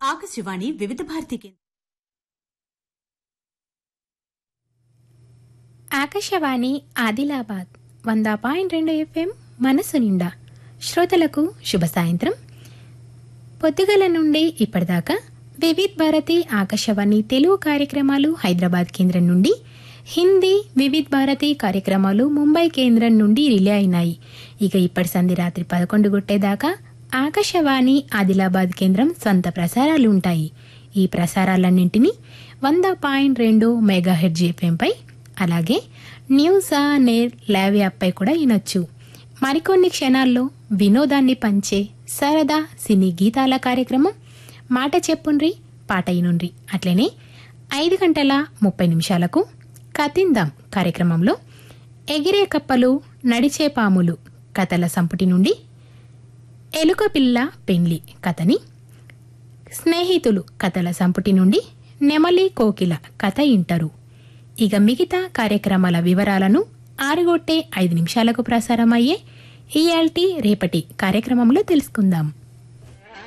ఆకాశవాణి వివిధ భారతి కేంద్రం ఆకాశవాణి ఆదిలాబాద్ వంద పాయింట్ రెండు ఎఫ్ఎం మనసు నిండా శ్రోతలకు శుభ సాయంత్రం పొద్దుగల నుండి ఇప్పటిదాకా వివిధ్ భారతి ఆకాశవాణి తెలుగు కార్యక్రమాలు హైదరాబాద్ కేంద్రం నుండి హిందీ వివిధ్ భారతి కార్యక్రమాలు ముంబై కేంద్రం నుండి రిలే అయినాయి ఇక ఇప్పటి సంధి రాత్రి పదకొండు కొట్టేదాకా ఆకాశవాణి ఆదిలాబాద్ కేంద్రం స్వంత ప్రసారాలు ఉంటాయి ఈ ప్రసారాలన్నింటినీ వంద పాయింట్ రెండు మెగా హెడ్జ్ ఎఫ్ఎంపై అలాగే న్యూస్ ఆన్ ఎయిర్ ల్యావ్ యాప్పై కూడా వినొచ్చు మరికొన్ని క్షణాల్లో వినోదాన్ని పంచే సరదా సినీ గీతాల కార్యక్రమం మాట చెప్పుండ్రి పాట ఇనుండ్రి అట్లనే ఐదు గంటల ముప్పై నిమిషాలకు కతిందాం కార్యక్రమంలో ఎగిరే కప్పలు నడిచే పాములు కథల సంపుటి నుండి ఎలుక పిల్ల పెండ్లి కథని స్నేహితులు కథల సంపుటి నుండి నెమలి కోకిల కథ ఇంటరు ఇక మిగతా కార్యక్రమాల వివరాలను ఆరుగొట్టే ఐదు నిమిషాలకు ప్రసారమయ్యే ఇయాల్టీ రేపటి కార్యక్రమంలో తెలుసుకుందాం